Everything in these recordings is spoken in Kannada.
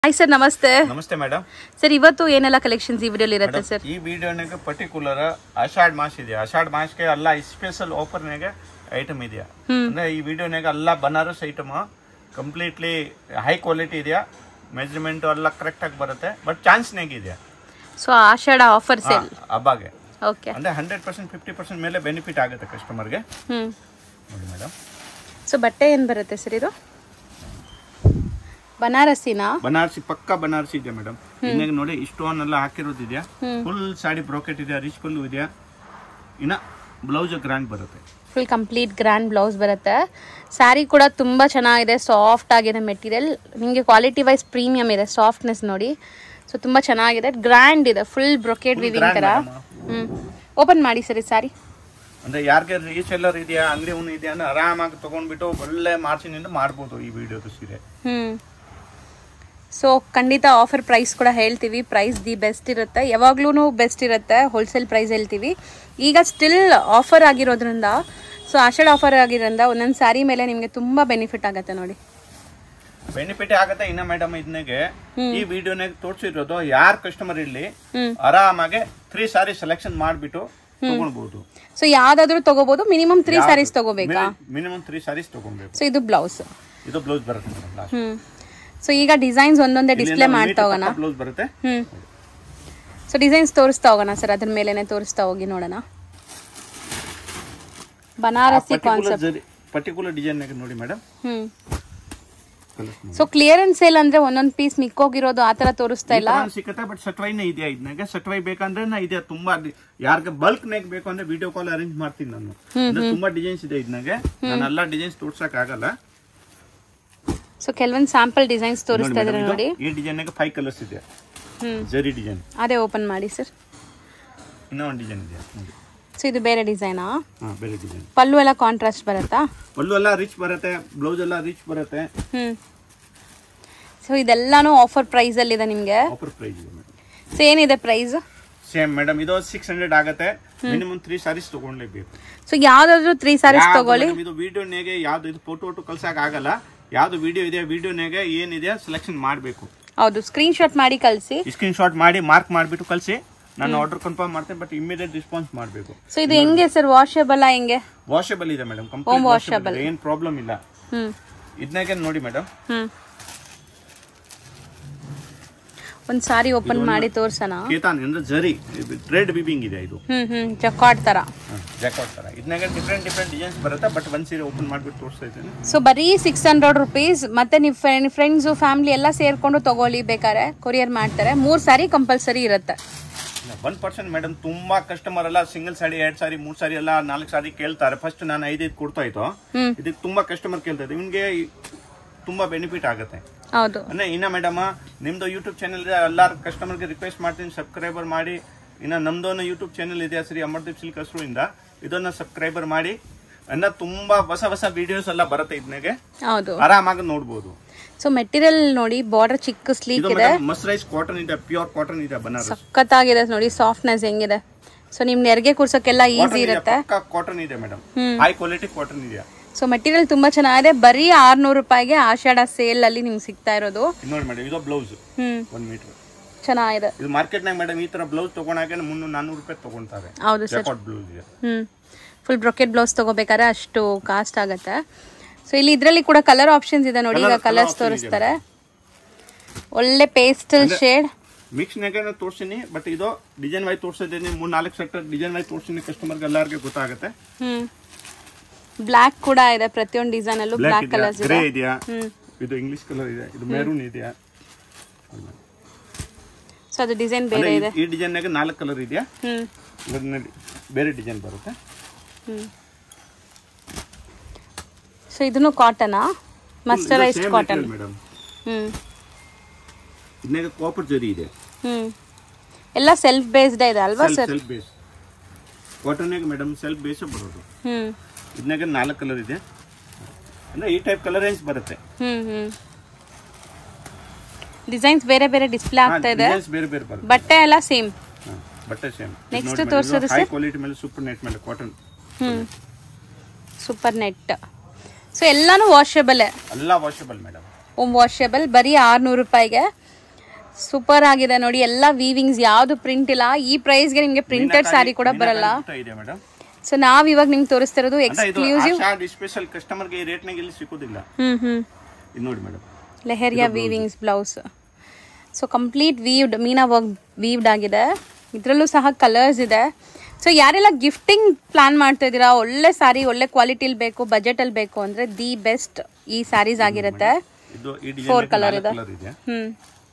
ಹಾಯ್ ಸರ್ ನಮಸ್ತೆ ನಮಸ್ತೆ ಮೇಡಮ್ ಸರ್ ಇವತ್ತು ಏನೆಲ್ಲ ಕಲೆಕ್ಷನ್ಸ್ ಈ ವಿಡಿಯೋಲಿ ಇರುತ್ತೆ ಸರ್ ಈ ವಿಡಿಯೋನಾಗ ಪರ್ಟಿಕ್ಯುಲರ್ ಆಷಾಢ ಮಾಸ ಇದೆ ಆಷಾಢ ಮಾಸಕ್ಕೆ ಎಲ್ಲ ಸ್ಪೆಷಲ್ ಆಫರ್ನಾಗ ಐಟಮ್ ಇದೆಯಾ ಅಂದ್ರೆ ಈ ವಿಡಿಯೋನಾಗ ಎಲ್ಲ Banaras item completely high quality ಇದೆಯಾ ಮೆಜರ್ಮೆಂಟ್ ಎಲ್ಲ ಕರೆಕ್ಟ್ ಆಗಿ ಬರುತ್ತೆ ಬಟ್ ಚಾನ್ಸ್ನಾಗ ಇದೆಯಾ ಸೊ ಆಷಾಢ ಆಫರ್ ಸೇಲ್ ಹಬ್ಬಗೆ ಓಕೆ ಅಂದ್ರೆ ಹಂಡ್ರೆಡ್ ಪರ್ಸೆಂಟ್ ಫಿಫ್ಟಿ ಪರ್ಸೆಂಟ್ ಮೇಲೆ ಬೆನಿಫಿಟ್ ಆಗುತ್ತೆ ಕಸ್ಟಮರ್ಗೆ ಹ್ಮ್ ನೋಡಿ ಮೇಡಮ್ ಸೊ ಬಟ್ಟೆ ಏನ್ ಬರುತ್ತೆ ಸರ್ ಇದು ಬನಾರಸಿನಾ ಬನಾರಸಿ ಪಕ್ಕ ಬನಾರಸಿ ಇದೆ ಮೇಡಮ್ ಇನ್ನೇಗ ನೋಡಿ ಸ್ಟೋನ್ ಎಲ್ಲ ಹಾಕಿರೋದಿದೆಯಾ ಫುಲ್ ಸಾಡಿ ಬ್ರೋಕೆಟ್ ಇದೆಯಾ ರಿಚ್ ಫುಲ್ ಇದೆಯಾ ಇನ್ನ ಬ್ಲೌಸ್ ಗ್ರ್ಯಾಂಡ್ ಬರುತ್ತೆ ಫುಲ್ ಕಂಪ್ಲೀಟ್ ಗ್ರ್ಯಾಂಡ್ ಬ್ಲೌಸ್ ಬರುತ್ತೆ ಸ್ಯಾರಿ ಕೂಡ ತುಂಬ ಚೆನ್ನಾಗಿದೆ ಸಾಫ್ಟ್ ಆಗಿದೆ ಮೆಟೀರಿಯಲ್ ನಿಮಗೆ ಕ್ವಾಲಿಟಿ ವೈಸ್ ಪ್ರೀಮಿಯಂ ಇದೆ ಸಾಫ್ಟ್ನೆಸ್ ನೋಡಿ ಸೊ ತುಂಬ ಚೆನ್ನಾಗಿದೆ ಗ್ರ್ಯಾಂಡ್ ಇದೆ ಫುಲ್ ಬ್ರೊಕೇಡ್ ವಿವಿಂಗ್ grand ಥರ madam. ಹ್ಞೂ ಓಪನ್ ಮಾಡಿ ಸರ್ ಈ ಸ್ಯಾರಿ ಅಂದ್ರೆ ಯಾರಿಗೆ ರೀಸೆಲ್ಲರ್ ಇದೆಯಾ ಅಂಗಡಿ ಉಣ್ಣು ಇದೆಯಾ ಅಂದ್ರೆ ಆರಾಮಾಗಿ ತಗೊಂಡ್ಬಿಟ್ಟು ಒಳ್ಳೆ ಮಾರ್ಜಿನಿಂದ ಮಾಡ್ಬೋದು ಈ ವಿಡಿಯೋದ ಸೀರೆ ಹ್ಞೂ ಸೊ ಖಂಡಿತ ಆಫರ್ ಪ್ರೈಸ್ ಕೂಡ ಹೇಳ್ತೀವಿ ಪ್ರೈಸ್ ದಿ ಬೆಸ್ಟ್ ಇರುತ್ತೆ ಯಾವಾಗ್ಲೂ ಬೆಸ್ಟ್ ಇರುತ್ತೆ ಹೋಲ್ಸೇಲ್ ಪ್ರೈಸ್ ಹೇಳ್ತೀವಿ ಈಗ ಸ್ಟಿಲ್ ಆಫರ್ ಆಗಿರೋದ್ರಿಂದ ಸೊ ಆಷಾಢ ಆಫರ್ ಆಗಿರೋದ್ರಿಂದ ಒಂದೊಂದು ಸ್ಯಾರಿ ಮೇಲೆ ನಿಮಗೆ ತುಂಬ ಬೆನಿಫಿಟ್ ಆಗುತ್ತೆ ನೋಡಿ ಬೆನಿಫಿಟ್ ಆಗತ್ತೆ ಇನ್ನ ಮೇಡಮ್ ಇದನ್ನೆಗೆ ಈ ವಿಡಿಯೋನಾಗ ತೋರಿಸಿರೋದು ಯಾರ್ ಕಸ್ಟಮರ್ ಇರ್ಲಿ ಆರಾಮಾಗಿ ತ್ರೀ ಸಾರಿ ಸೆಲೆಕ್ಷನ್ ಮಾಡ್ಬಿಟ್ಟು ತಗೊಳ್ಬಹುದು ಸೊ ಯಾವ್ದಾದ್ರು ತಗೋಬಹುದು ಮಿನಿಮಮ್ ತ್ರೀ ಸ್ಯಾರೀಸ್ ತಗೋಬೇಕಾ ಮಿನಿಮಮ್ ತ್ರೀ ಸಾರೀಸ್ ತಗೊಬೇಕು ಸೊ ಇದು ಬ್ಲೌಸ್ ಇದು ಬ್ಲೌಸ್ ಬರುತ್ತೆ ಮೇಡಮ್ ಲಾಸ್ಟ್ ಹ್ಮ್ ಸೊ ಈಗ ಡಿಸೈನ್ಸ್ ಒಂದೊಂದೇ ಡಿಸ್ಪ್ಲೇ ಮಾಡ್ತಾ ಹೋಗೋಣ ಬ್ಲೌಸ್ ಬರುತ್ತೆ ಹ್ಮ್ ಸೊ ಡಿಸೈನ್ಸ್ ತೋರಿಸ್ತಾ ಹೋಗೋಣ ಸರ್ ಅದ್ರ ಮೇಲೆನೆ ತೋರಿಸ್ತಾ ಹೋಗಿ ನೋಡೋಣ ಬನಾರಸಿ ಕಾನ್ಸೆಪ್ಟ್ ಪರ್ಟಿಕ್ಯುಲರ್ ಡಿಸೈನ್ ನೋಡಿ madam hmm so clearance sale ಅಂದ್ರೆ ಒಂದೊಂದ್ ಪೀಸ್ ಮಿಕ್ಕೋಗಿರೋದು ಆತರ ತೋರಿಸ್ತಾ ಇಲ್ಲ ಸಿಕ್ಕತ್ತೆ ಬಟ್ ಸಟ್ವೈನೇ ಇದೆಯಾ ಇದನ್ನಾಗ ಸಟ್ವೈ ಬೇಕಂದ್ರೆ ನಾ ಇದೆ ತುಂಬಾ ಯಾರಿಗೆ ಬಲ್ಕ್ ನೆಕ್ ಬೇಕು ಅಂದ್ರೆ ವಿಡಿಯೋ ಕಾಲ್ ಅರೇಂಜ್ ಮಾಡ್ತೀನಿ ನಾನು ಅಂದ್ರೆ ತುಂಬಾ ಡಿಸೈನ್ಸ್ ಇದೆ ಇದನ್ನಾಗೆ ನಾನು ಎಲ್ಲಾ ಡಿಸೈನ್ಸ್ ತೋರ್ಸಕ್ ಆಗಲ್ಲ ಸೊ ಕೆಲವೊಂದು ಸ್ಯಾಂಪಲ್ ಡಿಸೈನ್ಸ್ ತೋರಿಸ್ತಾ ಇದ್ರೆ ನೋಡಿ ಈ ಡಿಸೈನ್ ಫೈವ್ ಕಲರ್ಸ್ ಇದೆ ಹ್ಮ್ ಜರಿ ಡಿಸೈನ್ ಅದೇ ಓಪನ್ ಮಾಡಿ ಸರ್ ಇನ್ನೂ ಒಂದು ಡಿಸೈನ್ ಇದೆ ನೋಡಿ ಸೊ ಇದು ಬೇರೆ ಡಿಸೈನಾ ಹಾ ಬೇರೆ ಡಿಸೈನ್ ಪಲ್ಲು ಎಲ್ಲ ಕಾಂಟ್ರಾಸ್ಟ್ ಬರುತ್ತಾ ಪಲ್ಲು ಎಲ್ಲ ರಿಚ್ ಬರುತ್ತೆ ಬ್ಲೌಸ್ ಎಲ್ಲ ರಿಚ್ ಬರುತ್ತೆ ಹ್ಮ್ ಸೊ ಇದೆಲ್ಲಾನು ಆಫರ್ ಪ್ರೈಸ್ ಅಲ್ಲಿ ಇದೆ ನಿಮ್ಗೆ ಆಫರ್ ಪ್ರೈಸ್ ಇದೆ ಮೇಡಮ್ ಸೊ ಏನಿದೆ ಪ್ರೈಸ್ ಸೇಮ್ ಮೇಡಮ್ ಇದು ಸಿಕ್ಸ್ ಹಂಡ್ರೆಡ್ ಆಗುತ್ತೆ ಮಿನಿಮಮ್ ತ್ರೀ ಸಾರೀಸ್ ತಗೊಂಡ್ಲೇಬೇಕು ಸೊ ಯಾವ್ದಾದ್ರು ತ್ರೀ ಸ್ಯಾರೀಸ್ ಯಾವ್ದು ತಗೊಳ್ಳಿ madam ಇದು ವಿಡಿಯೋನಾಗೆ ಯಾವ್ದು ಇದು ಫೋಟೋ ಒಟ್ಟು ಕಳ್ಸಕ್ ಆಗಲ್ಲ ಯಾವ್ದು ವಿಡಿಯೋ ಇದೆ ವಿಡಿಯೋನಾಗೆ ಏನಿದೆ ಸೆಲೆಕ್ಷನ್ ಮಾಡಬೇಕು ಹೌದು ಸ್ಕ್ರೀನ್ ಶಾಟ್ ಮಾಡಿ ಕಳಿಸಿ ಸ್ಕ್ರೀನ್ ಶಾಟ್ ಮಾಡಿ ಮಾರ್ಕ್ ಮಾಡಿಬಿಟ್ಟು ಕಳಿಸಿ ನಾನು ಆರ್ಡರ್ ಕನ್ಫರ್ಮ್ ಮಾಡ್ತೇನೆ ಬಟ್ ಇಮಿಡಿಯೇಟ್ ರೆಸ್ಪಾನ್ಸ್ ಮಾಡಬೇಕು ಸೊ ಇದು ಹೆಂಗೆ ಸರ್ ವಾಷಬಲ್ ಹೆಂಗೆ ವಾಷಬಲ್ ಇದೆ madam Home complete washable. Washable ಏನ್ ಪ್ರಾಬ್ಲಮ್ ಇಲ್ಲ ಹ್ಮ್ ಇದನ್ನಾಗೆ ನೋಡಿ ಮೇಡಮ್ ಹ್ಮ್ ಒಂದ್ ಸಾರಿ ಓಪನ್ ಮಾಡಿ ತೋರ್ಸೋಣ ಕೇತಾನ್ ಅಂದ್ರೆ ಜರಿ ಥ್ರೆಡ್ ವಿವಿಂಗ್ ಇದೆ ಇದು ಹ್ಮ್ ಹ್ಮ್ ಜಕಾಟ್ ತರ ಜಾಕಾಟ್ ತರ ಇದನ್ನಾಗೆ ಡಿಫ್ರೆಂಟ್ ಡಿಫ್ರೆಂಟ್ ಡಿಸೈನ್ಸ್ ಬರುತ್ತೆ ಬಟ್ ಒಂದ್ ಸೀರೆ ಓಪನ್ ಮಾಡ್ಬಿಟ್ಟು ತೋರಿಸ್ತಾ ಇದ್ದೀನಿ ಸೊ ಬರೀ ಸಿಕ್ಸ್ ಹಂಡ್ರೆಡ್ ರುಪೀಸ್ ಮತ್ತೆ ನೀವು ಫ್ರೆಂಡ್ಸು ಫ್ಯಾಮಿಲಿ ಎಲ್ಲ ಸೇರ್ಕೊಂಡು ತಗೊಳ್ಳಿ ಬೇಕಾರೆ ಕೊರಿಯರ್ ಮಾಡ್ತಾರೆ ಮೂರ್ ಸಾರಿ ಕಂಪಲ್ಸರಿ ಇರುತ್ತೆ ಒನ್ ಪರ್ಸೆಂಟ್ ಮೇಡಮ್ ತುಂಬಾ ಕಸ್ಟಮರ್ ಎಲ್ಲ ಸಿಂಗಲ್ ಸಾರಿ ಎರಡ್ ಸಾರಿ ಮೂರ್ ಸಾರಿ ಎಲ್ಲ ನಾಲ್ಕು ಸಾರಿ ಕೇಳ್ತಾರೆ ಫಸ್ಟ್ ನಾನು ಐದೈದು ಕೊಡ್ತಾ ಇತ್ತು ಹ್ಮ್. ಇದಕ್ಕೆ ತುಂಬಾ ಕಸ್ಟಮರ್ ಕೇಳ್ತಾ ಇತ್ತು ನಿಮ್ಗೆ ತುಂಬಾ ಬೆನಿಫಿಟ್ ಆಗುತ್ತೆ ಹೌದು ಅಂದ್ರೆ ಇನ್ನ ಮೇಡಮ್ ನಿಮ್ದು ಯೂಟ್ಯೂಬ್ ಚಾನಲ್ ಇದೆ ಎಲ್ಲಾರು ಕಸ್ಟಮರ್ಗೆ ರಿಕ್ವೆಸ್ಟ್ ಮಾಡ್ತೀನಿ ಸಬ್ಸ್ಕ್ರೈಬರ್ ಮಾಡಿ ಇನ್ನ ನಮ್ದೊಂದು ಯೂಟ್ಯೂಬ್ ಚಾನಲ್ ಇದೆ ಶ್ರೀ ಅಮರ್ದೀಪ್ ಸಿಲ್ಕ್ ಹಸ್ರು ಇಂದ ಇದನ್ನ ಸಬ್ಸ್ಕ್ರೈಬರ್ ಮಾಡಿ ಅನ್ನ ತುಂಬಾ ಹೊಸ ಹೊಸ ವಿಡಿಯೋಸ್ ಎಲ್ಲ ಬರುತ್ತೆ ಇದನ್ನೆಗೆ ಹೌದು ಆರಾಮಾಗಿ ನೋಡ್ಬೋದು ಸೊ ಮೆಟೀರಿಯಲ್ ನೋಡಿ ಬಾರ್ಡರ್ ಚಿಕ್ಕ ಸ್ಲೀಕ್ ಇದು ಇದೆ ಮಸ್ರೈಸ್ ಕಾಟನ್ ಇದೆ ಪ್ಯೂರ್ ಕಾಟನ್ ಇದೆ ಬನಾರಸ್ ಸಖತ್ತಾಗಿದೆ ನೋಡಿ ಸಾಫ್ಟ್ನೆಸ್ ಹೆಂಗಿದೆ ಸೊ ನಿಮ್ ನೆರಿಗೆ ಕೂರ್ಸೋಕ್ಕೆಲ್ಲ ಈಸಿ ಇರುತ್ತೆ ಕಾಟನ್ ಇದೆ madam hmm. High quality cotton ಇದೆ ಸೊ ಮೆಟೀರಿಯಲ್ ತುಂಬಾ ಚೆನ್ನಾಗಿದೆ ಬರೀ ಆರ್ನೂರು ರೂಪಾಯಿಗೆ ಆಷಾಢ ಸೇಲ್ ಅಲ್ಲಿ ನಿಮ್ಗೆ ಸಿಗ್ತಾ ಇರೋದು ಇದು ನೋಡಿ ಮೇಡಮ್ ಇದು ಬ್ಲೌಸ್ ಹ್ಮ್ ಒಂದ್ ಮೀಟರ್ ಚೆನ್ನಾಗಿದೆ ಇದು ಮಾರ್ಕೆಟ್ನಾಗ ಮೇಡಮ್ ಈ ತರ ಬ್ಲೌಸ್ ತಗೊಂಡಾಗ ಮುನ್ನೂರು ನಾನ್ನೂರು ರೂಪಾಯಿ ತಗೊಂತಾರೆ ಹೌದು ಸರ್ ಜಾಕಾಟ್ ಬ್ಲೌಸ್ ಇದೆ ಹ್ಮ್ ಫುಲ್ ಬ್ರೊಕೆಟ್ ಬ್ಲೌಸ್ ತಗೋಬೇಕಾದ್ರೆ ಅಷ್ಟು ಕಾಸ್ಟ್ ಆಗುತ್ತೆ ಸೊ ಇಲ್ಲಿ ಇದ್ರಲ್ಲಿ ಕೂಡ ಕಲರ್ ಆಪ್ಷನ್ಸ್ ಇದೆ ನೋಡಿ ಈಗ Colour- colour ಕಲರ್ಸ್ option ಇದೆ ತೋರಿಸ್ತಾರೆ ಒಳ್ಳೆ ಪೇಸ್ಟಲ್ ಶೇಡ್ ಮಿಕ್ಸ್ನಾಗ ತೋರಿಸ್ತೀನಿ ಬಟ್ ಇದು ಡಿಸೈನ್ ವೈಸ್ ತೋರಿಸಿದ್ದೀನಿ ಮೂರ್ ನಾಲ್ಕು ಸೆಕ್ಟರ್ ಡಿಸೈನ್ ವೈಸ್ ತೋರಿಸ್ತೀನಿ ಕಸ್ಟಮರ್ಗೆ ಎಲ್ಲರಿಗೆ ಗೊತ್ತಾಗುತ್ತೆ ಹ್ಮ್ ಬ್ಲ್ಯಾಕ್ ಕೂಡ ಇದೆ ಪ್ರತಿಯೊಂದು ಡಿಸೈನ್ ಅಲ್ಲೂ ಬ್ಲ್ಯಾಕ್ ಬ್ಲ್ಯಾಕ್ ಇದೆಯಾ ಕಲರ್ಸ್ ಗ್ರೇ ಇದೆ ಇದೆಯಾ ಹ್ಮ್ ಇದು ಇಂಗ್ಲಿಷ್ ಕಲರ್ ಇದೆ ಇದು ಮೆರೂನ್ ಇದೆಯಾ ಸೊ ಅದು ಡಿಸೈನ್ ಅಂದ್ರೆ ಬೇರೆ ಈ- ಇದೆ ಈ ಡಿಸೈನ್ನಾಗ ನಾಲ್ಕು ಕಲರ್ ಇದೆಯಾ ಹ್ಮ್ ಇದರಲ್ಲಿ ಬೇರೆ ಡಿಸೈನ್ ಬರುತ್ತೆ ಹ್ಮ್ ಸೊ ಇದನ್ನು ಕಾಟನಾ ಮಸ್ಟರೈಸ್ಡ್ ಕಾಟನ್ ಮೇಡಮ್ ಹ್ಮ್ ಇದನ್ನಾಗ ಕಾಪರ್ ಜರಿ ಇದೆ ಹ್ಮ್ ಎಲ್ಲ ಸೆಲ್ಫ್ ಬೇಸ್ಡ್ ಇದೆ ಅಲ್ವಾ ಸರ್ ಸೆಲ್ಫ್ ಬೇಸ್ ಕಾಟನ್ನಾಗ ಮೇಡಮ್ ಸೆಲ್ಫ್ ಬೇಸ್ ಬರೋದು ಹ್ಮ್ ಇದನ್ನಾಗ ನಾಲ್ಕು ಕಲರ್ ಇದೆ ಅಂದ್ರೆ ಈ ಟೈಪ್ ಕಲರ್ ರೇಂಜ್ ಬರುತ್ತೆ ಹ್ಮ್ ಹ್ಮ್ ಡಿಸೈನ್ಸ್ ಬೇರೆ ಬೇರೆ ಡಿಸ್ಪ್ಲೇ ಆಗ್ತಾ ಇದೆ ಡಿಸೈನ್ಸ್ ಬೇರೆ ಬೇರೆ ಬರುತ್ತೆ ಬಟ್ಟೆ ಎಲ್ಲ ಸೇಮ್ ಹಾ, ಬಟ್ಟೆ ಸೇಮ್ Next ತೋರ್ಸೋದು ಹೈ ಕ್ವಾಲಿಟಿ ಮೇಲೆ ಸೂಪರ್ ನೆಟ್ ಮೇಲೆ cotton hmm super net so ಎಲ್ಲಾನು ವಾಷಬಲ್ ಎಲ್ಲ ವಾಷಬಲ್ ಮೇಡಮ್ ವಾಷಬಲ್ ಬರೀ ಆರ್ನೂರು ರೂಪಾಯಿಗೆ ಸೂಪರ್ ಆಗಿದೆ ನೋಡಿ ಎಲ್ಲ ವೀವಿಂಗ್ಸ್ ಯಾವ್ದು ಪ್ರಿಂಟ್ ಇಲ್ಲ ಈ ಪ್ರೈಸ್ಗೆ ನಿಮ್ಗೆ ಪ್ರಿಂಟೆಡ್ ಸ್ಯಾರಿ ಕೂಡ ಬರಲ್ಲ ಇದೆ ಮೇಡಮ್ ಸೊ ನಾವ್ ಇವಾಗ ನಿಮ್ಗೆ ತೋರಿಸ್ತಿರೋದು ಅಂದ್ರೆ ಇದು ಎಕ್ಸ್ಕ್ಲೂಸಿವ್ ಆಷಾಢ ಸ್ಪೆಷಲ್ ಕಸ್ಟಮರ್ಗೆ ಈ ರೇಟ್ನಾಗ ಇಲ್ಲಿ ಸಿಗೋದಿಲ್ಲ ಹ್ಮ್ ಹ್ಮ್ ಇದು ನೋಡಿ madam Lehariya weavings blouse so complete weaved meena work weaved ಆಗಿದೆ ಇದರಲ್ಲೂ ಸಹ ಕಲರ್ಸ್ ಇದೆ ಸೊ ಯಾರೆಲ್ಲ ಗಿಫ್ಟಿಂಗ್ ಪ್ಲಾನ್ ಮಾಡ್ತಾ ಇದ್ದೀರಾ ಒಳ್ಳೆ ಸ್ಯಾರಿ ಒಳ್ಳೆ ಕ್ವಾಲಿಟಿಲಿ ಬೇಕು ಬಜೆಟಲ್ಲಿ ಬೇಕು ಅಂದರೆ ದಿ ಬೆಸ್ಟ್ ಈ ಸ್ಯಾರೀಸ್ ಆಗಿರುತ್ತೆ ಇದು ಈ Four ಡಿಸೈನ್ colour ಕಲರ್ ಇದೆ. ಇದೆ ಹ್ಞೂ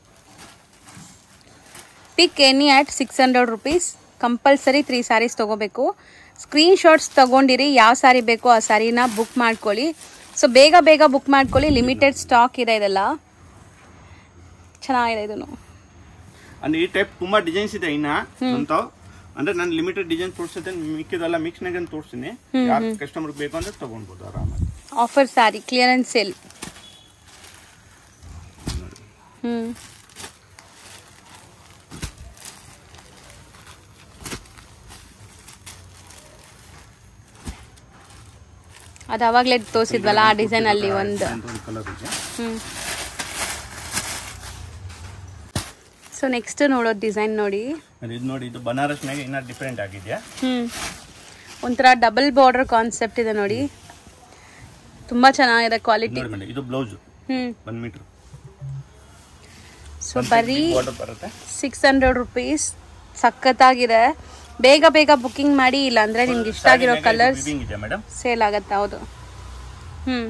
pick any at six hundred rupees compulsory three saris ತೊಗೋಬೇಕು ಸ್ಕ್ರೀನ್ ಶಾಟ್ಸ್ ತೊಗೊಂಡಿರಿ ಯಾವ ಸ್ಯಾರಿ ಬೇಕೋ ಆ ಸ್ಯಾರಿನ ಬುಕ್ ಮಾಡ್ಕೊಳ್ಳಿ ಸೊ ಬೇಗ ಬೇಗ ಬುಕ್ ಮಾಡ್ಕೊಳ್ಳಿ ಲಿಮಿಟೆಡ್ ಸ್ಟಾಕ್ ಇದೆ ಇದೆಲ್ಲ ಚೆನ್ನಾಗಿದೆ ಇದನ್ನು ಅಂದ್ರೆ ಈ ಟೈಪ್ ತುಂಬಾ ಡಿಸೈನ್ಸ್ ಇದೆ ಇನ್ನ ಅಂತಾವ್ ಅಂದ್ರೆ ನಾನು ಲಿಮಿಟೆಡ್ ಡಿಸೈನ್ ತೋರಿಸಿದೆ ಮಿಕ್ಕಿದೆಲ್ಲ ಮಿಕ್ಸ್ ನಾಗ ತೋರಿಸ್ತೀನಿ ಯಾರು ಕಸ್ಟಮರ್ ಬೇಕು ಅಂದ್ರೆ ತಗೊಂಡ್ಬೋದು ಆರಾಮಾಗಿ ಆಫರ್ ಸ್ಯಾರಿ ಕ್ಲಿಯರೆನ್ಸ್ ಸೇಲ್ ಹ್ಞೂ ಅದು ಅವಾಗಲೇ ತೋರಿಸಿದ್ವಲ್ಲ ಆ ಡಿಸೈನ್ ಅಲ್ಲಿ ಒಂದು ಒಂದು ಕಲರ್ ಇದೆ ಹ್ಞೂ ಸೊ ನೆಕ್ಸ್ಟ್ ನೋಡೋದು ಡಿಸೈನ್ ನೋಡಿ ಅದು ಇದು ನೋಡಿ ಇದು ಬನಾರಸ್ನಾಗ ಇನ್ನ ಡಿಫ್ರೆಂಟ್ ಆಗಿದೆಯಾ ಹ್ಞೂ ಒಂಥರ ಡಬಲ್ ಬಾರ್ಡರ್ ಕಾನ್ಸೆಪ್ಟ್ ಇದೆ ನೋಡಿ ತುಂಬ ಚೆನ್ನಾಗಿದೆ ಕ್ವಾಲಿಟಿ ನೋಡಿ ಮೇಡಮ್ ಇದು ಬ್ಲೌಸ್ ಹ್ಞೂ ಒನ್ ಮೀಟರ್ ಸೊ ಬರೀ ಬಾರ್ಡರ್ ಬರುತ್ತೆ ಸಿಕ್ಸ್ ಹಂಡ್ರೆಡ್ ರುಪೀಸ್ ಸಖತ್ತಾಗಿದೆ ಬೇಗ ಬೇಗ ಬುಕ್ಕಿಂಗ್ ಮಾಡಿ ಇಲ್ಲಾಂದ್ರೆ ನಿಮ್ಗೆ ಇಷ್ಟ ಆಗಿರೋ ಕಲರ್ಸ್ ವಿವಿಂಗ್ ಇದೆ ಮೇಡಮ್ ಸೇಲ್ ಆಗತ್ತೆ ಹೌದು ಹ್ಞೂ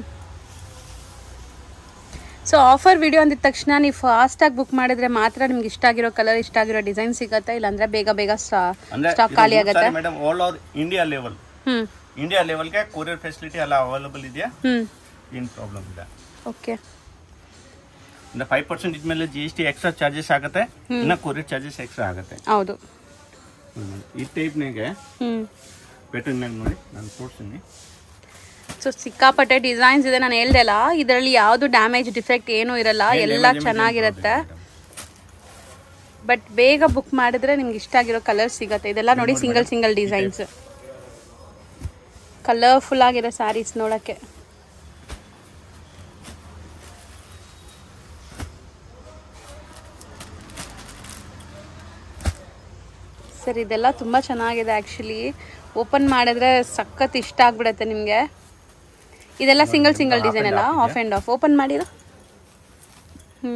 ಸೊ ಆಫರ್ ವಿಡಿಯೋ ಅಂದಿದ ತಕ್ಷಣ ನೀವು ಫಾಸ್ಟಾಗಿ ಬುಕ್ ಮಾಡಿದ್ರೆ ಮಾತ್ರ ನಿಮ್ಗೆ ಇಷ್ಟ ಆಗಿರೋ ಕಲರ್ ಇಷ್ಟ ಆಗಿರೋ ಡಿಸೈನ್ ಸಿಗತ್ತೆ ಇಲ್ಲಾಂದ್ರೆ ಬೇಗ ಬೇಗ ಅಂದ್ರೆ ಸ್ಟಾಕ್ ಖಾಲಿ ಆಗುತ್ತೆ madam all over India level ಹ್ಞೂ ಇಂಡಿಯಾ ಲೆವೆಲ್ಗೆ ಕೊರಿಯರ್ ಫೆಸಿಲಿಟಿ ಎಲ್ಲ ಅವೈಲಬಲ್ ಇದೆಯಾ ಹ್ಞೂ ಏನು ಪ್ರಾಬ್ಲಮ್ ಇಲ್ಲ ಓಕೆ ಅಂದ್ರೆ ಫೈವ್ ಪರ್ಸೆಂಟ್ ಇದ್ಮೇಲೆ G S T extra charges ಆಗುತ್ತೆ ಇನ್ನ ಕೊರಿಯರ್ ಚಾರ್ಜಸ್ ಎಕ್ಸ್ಟ್ರಾ ಆಗುತ್ತೆ ಹೌದು ಹ್ಮ್. ಈ ಟೈಪ್ನಾಗೆ ಹ್ಞೂ ಪ್ಯಾಟರ್ನ್ನಾಗ ನೋಡಿ ನಾನು ತೋರಿಸ್ತೀನಿ ಸೊ ಸಿಕ್ಕಾಪಟ್ಟೆ ಡಿಸೈನ್ಸ್ ಇದೆ ನಾನು ಹೇಳ್ದೆಲ್ಲ ಇದರಲ್ಲಿ ಯಾವುದು ಡ್ಯಾಮೇಜ್ ಡಿಫೆಕ್ಟ್ ಏನೂ ಇರಲ್ಲ ಎಲ್ಲ ಚೆನ್ನಾಗಿರುತ್ತೆ ಬಟ್ ಬೇಗ ಬುಕ್ ಮಾಡಿದ್ರೆ ನಿಮ್ಗೆ ಇಷ್ಟ ಆಗಿರೋ ಕಲರ್ ಸಿಗತ್ತೆ ಇದೆಲ್ಲ ನೋಡಿ ಸಿಂಗಲ್ ಸಿಂಗಲ್ ಡಿಸೈನ್ಸ್ ಕಲರ್ಫುಲ್ ಆಗಿರೋ ಸ್ಯಾರೀಸ್ ನೋಡಕ್ಕೆ ಸರ್ ಇದೆಲ್ಲ ತುಂಬ ಚೆನ್ನಾಗಿದೆ ಆ್ಯಕ್ಚುಲಿ ಓಪನ್ ಮಾಡಿದ್ರೆ ಸಖತ್ ಇಷ್ಟ ಆಗ್ಬಿಡತ್ತೆ ನಿಮಗೆ ಇದೆಲ್ಲ ಸಿಂಗಲ್ ಸಿಂಗಲ್ ಡಿಸೈನ್ ಅಲ್ಲ ಆಫ್ ಆ್ಯಂಡ್ ಆಫ್ ಓಪನ್ ಮಾಡಿರೋ ಹ್ಞೂ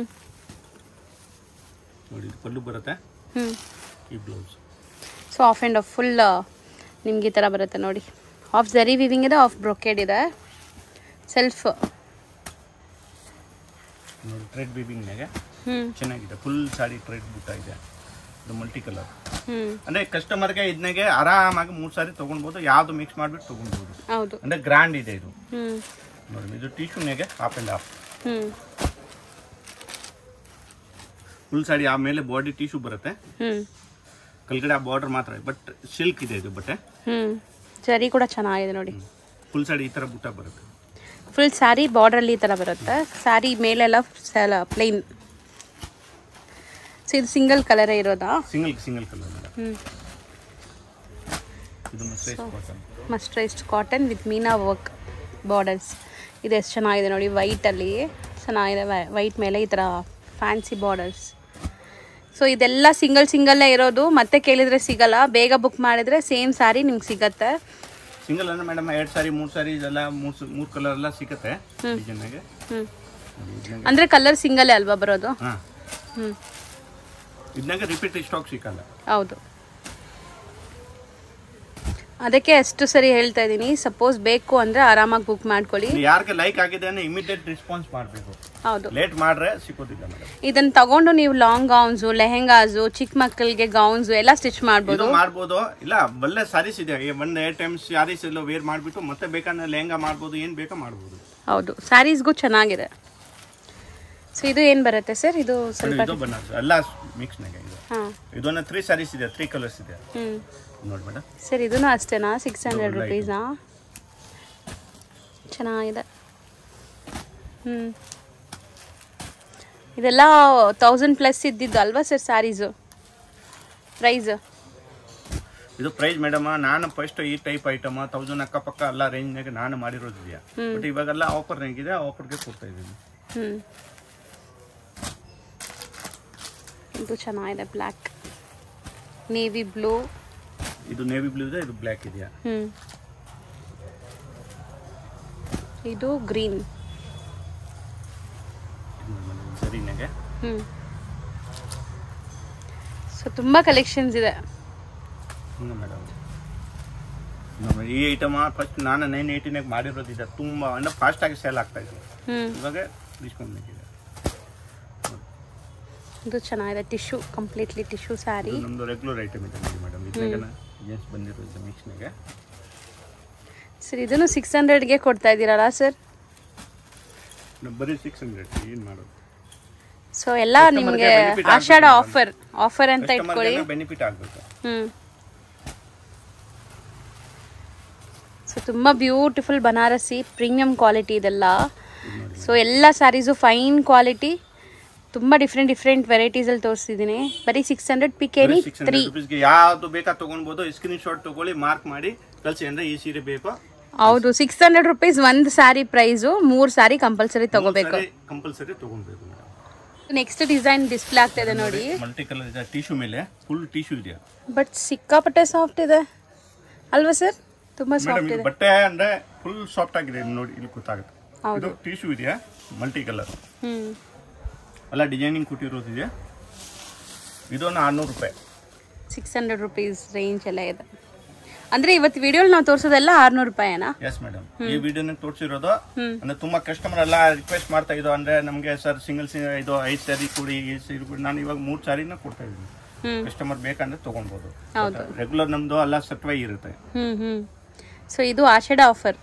ನೋಡಿ ಇದು ಪಲ್ಲು ಬರುತ್ತೆ ಹ್ಞೂ ಈ blouse so half and half full ನಿಮ್ಗೆ ಈ ಥರ ಬರುತ್ತೆ ನೋಡಿ ಆಫ್ ಜರಿ ವಿವಿಂಗ್ ಇದೆ ಆಫ್ ಬ್ರೊಕೇಡ್ ಇದೆ ಸೆಲ್ಫ್ ನೋಡಿ ಥ್ರೆಡ್ ಬೀಬಿಂಗ್ನಾಗೆ ಹ್ಞೂ ಚೆನ್ನಾಗಿದೆ ಫುಲ್ ಸಾಡಿ ಥ್ರೆಡ್ ಬುಟ್ಟ ಇದೆ ಇದು ಮಲ್ಟಿ ಕಲರ್ ಹ್ಞೂ ಅಂದ್ರೆ ಕಸ್ಟಮರ್ಗೆ ಇದನ್ನಾಗೆ ಆರಾಮಾಗಿ ಮೂರು ಸಾರಿ ತಗೊಳ್ಬೋದು ಯಾವ್ದು ಮಿಕ್ಸ್ ಮಾಡ್ಬಿಟ್ಟು ತಗೊಳ್ಬೋದು ಹೌದು ಅಂದ್ರೆ ಗ್ರ್ಯಾಂಡ್ ಇದೆ ಇದು ಹ್ಞೂ ನೋಡಿ ಇದು ಟಿಶ್ಯೂನಾಗೆ ಹಾಫ್ ಆ್ಯಂಡ್ ಹಾಫ್ ಹ್ಞೂ ಫುಲ್ ಸಾಡಿ ಆಮೇಲೆ ಬಾಡಿ ಟಿಶ್ಯೂ ಬರುತ್ತೆ ಹ್ಞೂ ಕೆಳಗಡೆ ಆ ಬಾರ್ಡರ್ ಮಾತ್ರ ಬಟ್ ಸಿಲ್ಕ್ ಇದೆ ಇದು ಬಟ್ಟೆ ಹ್ಞೂ ಜರಿ ಕೂಡ ಚೆನ್ನಾಗಿದೆ ನೋಡಿ ಫುಲ್ ಸಾಡಿ ಈ ತರ ಬುಟ್ಟ ಬರುತ್ತೆ ಫುಲ್ ಸ್ಯಾರಿ ಬಾರ್ಡ್ರಲ್ಲಿ ಈ ಥರ ಬರುತ್ತೆ ಸ್ಯಾರಿ ಮೇಲೆಲ್ಲ ಪ್ಲೈನ್ ಸೊ ಇದು ಸಿಂಗಲ್ ಕಲರೇ ಇರೋದಾ ಸಿಂಗಲ್ ಸಿಂಗಲ್ ಕಲರ್ ಮೇಡಮ್ ಹ್ಞೂ ಇದು mercerised cotton mercerised cotton with meena work borders ಇದು ಎಷ್ಟು ಚೆನ್ನಾಗಿದೆ ನೋಡಿ ವೈಟಲ್ಲಿ ಚೆನ್ನಾಗಿದೆ ವೈಟ್ ಮೇಲೆ ಈ ಥರ ಫ್ಯಾನ್ಸಿ ಬಾರ್ಡರ್ಸ್ ಸೊ ಇದೆಲ್ಲ ಸಿಂಗಲ್ ಸಿಂಗಲ್ಲೇ ಇರೋದು ಮತ್ತೆ ಕೇಳಿದರೆ ಸಿಗಲ್ಲ ಬೇಗ ಬುಕ್ ಮಾಡಿದರೆ ಸೇಮ್ ಸ್ಯಾರಿ ನಿಮ್ಗೆ ಸಿಗತ್ತೆ ಸಿಂಗಲ್ ಅಂದ್ರೆ ಮೇಡಮ್ ಎರಡು ಸಾರಿ ಮೂರು ಸಾರಿ ಇದೆಲ್ಲ ಮೂರು ಮೂರು ಕಲರ್ ಎಲ್ಲ ಸಿಗುತ್ತೆ ಡಿಸೈನಾಗೆ ಹ್ಞೂ ಅಂದರೆ ಕಲರ್ ಸಿಂಗಲ್ಲೇ ಅಲ್ವಾ ಬರೋದು ಹಾಂ ಹ್ಞೂ ಇದನ್ನಾಗ ರಿಪೀಟ್ ಸ್ಟಾಕ್ ಸಿಕ್ಕಲ್ಲ ಹೌದು ಅದಕ್ಕೆ ಎಷ್ಟು ಸರಿ ಹೇಳ್ತಾ ಇದ್ದೀನಿ ಸಪೋಸ್ ಬೇಕು ಅಂದರೆ ಆರಾಮಾಗಿ ಬುಕ್ ಮಾಡ್ಕೊಳ್ಳಿ ಯಾರಿಗೆ ಲೈಕ್ ಆಗಿದೆ ಅಂದ್ರೆ ಇಮಿಡಿಯೇಟ್ ರೆಸ್ಪಾನ್ಸ್ ಮಾಡಬೇಕು ಹೌದು ಲೇಟ್ ಮಾಡ್ರೆ ಸಿಕ್ಕೋದಿಲ್ಲ ಮೇಡಮ್ ಇದನ್ನ ತಗೊಂಡು ನೀವು ಲಾಂಗ್ ಗೌನ್ಸು ಲೆಹೆಂಗಾಸು ಚಿಕ್ಕ ಮಕ್ಕಳಿಗೆ ಗೌನ್ಸು ಎಲ್ಲ ಸ್ಟಿಚ್ ಮಾಡ್ಬೋದು ಇದು ಮಾಡ್ಬೋದು ಇಲ್ಲ ಒಳ್ಳೆ ಸಾರೀಸ್ ಇದೆ ಈ ಒಂದ್ ಎರಡು ಟೈಮ್ ಸಾರೀಸ್ ಎಲ್ಲ ವೇರ್ ಮಾಡ್ಬಿಟ್ಟು ಮತ್ತೆ ಬೇಕಂದ್ರೆ ಲೆಹಂಗಾ ಮಾಡ್ಬೋದು ಏನ್ ಬೇಕಾ ಮಾಡ್ಬೋದು ಹೌದು ಸ್ಯಾರೀಸ್ಗೂ ಚೆನ್ನಾಗಿದೆ ಸೊ ಇದು ಏನು ಬರುತ್ತೆ ಸರ್ ಇದು ಸ್ವಲ್ಪ ಇದು ಬನಾರಸ್ ಎಲ್ಲ ಮಿಕ್ಸ್ನಾಗ ಇದೆ ಹಾಂ ಇದೊಂದು ತ್ರೀ ಸಾರೀಸ್ ಇದೆ ತ್ರೀ ಕಲರ್ಸ್ ಇದೆ ಹ್ಞೂ ನೋಡಿ ಮೇಡಮ್ ಸರ್ ಇದೂ ಅಷ್ಟೇನಾ ಸಿಕ್ಸ್ ಹಂಡ್ರೆಡ್ ರುಪೀಸಾ ಚೆನ್ನಾಗಿದೆ ಹ್ಞೂ ಇದೆಲ್ಲ ತೌಸಂಡ್ ಪ್ಲಸ್ ಇದ್ದಿದ್ದು ಅಲ್ವಾ ಸರ್ ಸ್ಯಾರೀಸು ಪ್ರೈಸ್ ಇದು ಪ್ರೈಸ್ ಮೇಡಮ್ ನಾನು ಫಸ್ಟ್ ಈ ಟೈಪ್ ಐಟಮ್ ತೌಸಂಡ್ ಅಕ್ಕಪಕ್ಕ ಎಲ್ಲ ರೇಂಜ್ನಾಗ ನಾನು ಮಾಡಿರೋದಿದೆಯಾ ಬಟ್ ಇವಾಗೆಲ್ಲ ಆಫರ್ ಇದೆ ಆಫರ್ಗೆ ಕೊಡ್ತಾ ಇದ್ದೀನಿ ಹ್ಞೂ ಇದು ಚೆನ್ನಾಗಿದೆ ಬ್ಲ್ಯಾಕ್ ನೇವಿ ಬ್ಲೂ ಇದು ನೇವಿ ಬ್ಲೂ ಇದೆ ಇದು ಬ್ಲ್ಯಾಕ್ ಇದೆಯಾ ಹ್ಞೂ ಇದು ಗ್ರೀನ್ ಇದು madam ಸರಿನಾಗೆ ಹ್ಞೂ ಸೊ ತುಂಬ ಕಲೆಕ್ಷನ್ಸ್ ಇದೆ ಹ್ಞೂ ಮೇಡಮ್ ನಮ್ಮ ಈ ಐಟಮ್ ಫಸ್ಟ್ ನಾನು ನೈನ್ ಏಯ್ಟಿನಾಗ ಮಾಡಿರೋದಿದೆ ತುಂಬ ಅಂದರೆ ಫಾಸ್ಟಾಗಿ ಸೇಲ್ ಆಗ್ತಾ ಇದೆ ಹ್ಞೂ ಇವಾಗ ಡಿಸ್ಕೌಂಟ್ ಇದೆ ಇದು ಚೆನ್ನಾಗಿದೆ ಟಿಶ್ಯೂ ಕಂಪ್ಲೀಟ್ಲಿ ಟಿಶ್ಯೂ ಸ್ಯಾರಿ ಇದು ನಮ್ಮದು ರೆಗ್ಯುಲರ್ ಐಟಮ್ ಇದೆ ನೋಡಿ ಮೇಡಮ್ ಇದ್ರಾಗ ಜೆಂಟ್ಸ್ ಬಂದಿರೋದು ಮಿಕ್ಸ್ನಾಗೆ ಸರ್ ಇದನ್ನು ಸಿಕ್ಸ್ ಹಂಡ್ರೆಡ್ಗೆ ಕೊಡ್ತಾ ಇದ್ದೀರಲ್ಲ ಸರ್ ನಾವು ಬರೀ ಸಿಕ್ಸ್ ಹಂಡ್ರೆಡ್ ಏನು ಮಾಡೋದು ಸೊ ಎಲ್ಲ Customer ನಿಮಗೆ ಗೆ benefit ಆಷಾಢ ಆಗ್ಬೇಕು ಆಫರ್ ಆಫರ್ ಅಂತ ಇಟ್ಕೊಳ್ಳಿ ಕಸ್ಟಮರ್ಗೆ ಬೆನಿಫಿಟ್ ಆಗಬೇಕು ಹ್ಞೂ ಸೊ ತುಂಬ ಬ್ಯೂಟಿಫುಲ್ ಬನಾರಸಿ ಪ್ರೀಮಿಯಂ ಕ್ವಾಲಿಟಿ ಇದೆಲ್ಲ ಸೊ ಎಲ್ಲ ಸ್ಯಾರೀಸು ಫೈನ್ ಕ್ವಾಲಿಟಿ ತುಂಬ ಡಿಫ್ರೆಂಟ್ ಡಿಫ್ರೆಂಟ್ ವೆರೈಟೀಸಲ್ಲಿ ತೋರಿಸಿದ್ದೀನಿ ಬರೀ six hundred P K six three hundred ರುಪೀಸ್ಗೆ ಯಾವುದು ಬೇಕಾ ತೊಗೊಳ್ಬೋದು ಸ್ಕ್ರೀನ್ ಶಾಟ್ ತೊಗೊಳ್ಳಿ ಮಾರ್ಕ್ ಮಾಡಿ ಕಳಿಸಿ ಅಂದರೆ ಈ ಸೀರೆ ಬೇಕು ಹೌದು ಸಿಕ್ಸ್ ಹಂಡ್ರೆಡ್ ರುಪೀಸ್ ಒಂದು ಸ್ಯಾರಿ ಪ್ರೈಸು ಮೂರು ಸ್ಯಾರಿ ಕಂಪಲ್ಸರಿ ತಗೋಬೇಕು ಕಂಪಲ್ಸರಿ ತೊಗೊಳ್ಬೇಕು ಮೇಡಮ್ ನೆಕ್ಸ್ಟ್ ಡಿಸೈನ್ ಡಿಸ್ಪ್ಲೇ ಆಗ್ತಾ ಇದೆ ನೋಡಿ ಮಲ್ಟಿ ಕಲರ್ ಇದೆ ಟಿಶ್ಯೂ ಮೇಲೆ ಫುಲ್ ಟಿಶ್ಯೂ ಇದೆಯಾ ಬಟ್ ಸಿಕ್ಕಾಪಟ್ಟೆ ಸಾಫ್ಟ್ ಇದೆ ಅಲ್ವಾ ಸರ್ ತುಂಬ ಮೇಡಮ್ ಸಾಫ್ಟ್ ಇದು ಇದೆ ಬಟ್ಟೆ ಅಂದ್ರೆ ಫುಲ್ ಸಾಫ್ಟ್ ಆಗಿದೆ ಇಲ್ಲಿ ನೋಡಿ ಇಲ್ಲಿ ಗೊತ್ತಾಗುತ್ತೆ ಹೌದು. ಇದು ಟಿಶ್ಯೂ ಇದೆಯಾ ಮಲ್ಟಿ ಕಲರ್ ಹ್ಞೂ ಎಲ್ಲ ಡಿಸೈನಿಂಗ್ ಕೊಟ್ಟಿರೋದಿದೆ ಇದೊಂದು ಆರ್ನೂರು ರೂಪಾಯಿ ಸಿಕ್ಸ್ ಹಂಡ್ರೆಡ್ ರುಪೀಸ್ ರೇಂಜ್ ಎಲ್ಲ ಇದೆ ಅಂದ್ರೆ ಇವತ್ತು ವಿಡಿಯೋಲಿ ನಾವು ತೋರಿಸೋದೆಲ್ಲ ಆರ್ನೂರು ರೂಪಾಯಿನಾ ಎಸ್ ಮೇಡಮ್ ಈ ವಿಡಿಯೋನ ತೋರಿಸಿರೋದು ಅಂದ್ರೆ ತುಂಬಾ ಕಸ್ಟಮರ್ ಎಲ್ಲ ರಿಕ್ವೆಸ್ಟ್ ಮಾಡ್ತಾ ಇದ್ದು ಅಂದ್ರೆ ನಮಗೆ ಸರ್ ಸಿಂಗಲ್ ಇದು ಐದು ಸ್ಯಾರಿ ಕೊಡಿ ಈ ಸೀರೆ ಕೊಡಿ ನಾನು ಇವಾಗ ಮೂರು ಸ್ಯಾರಿನ ಕೊಡ್ತಾ ಇದ್ದೀನಿ ಹ್ಮ್ ಕಸ್ಟಮರ್ ಬೇಕಂದ್ರೆ ತಗೊಳ್ಬೋದು ಹೌದು ರೆಗ್ಯುಲರ್ ನಮ್ದು ಎಲ್ಲ ಸತ್ವೈ ಇರುತ್ತೆ ಹ್ಮ್ ಹ್ಮ್ ಸೊ ಇದು ಆಷಾಢ ಆಫರ್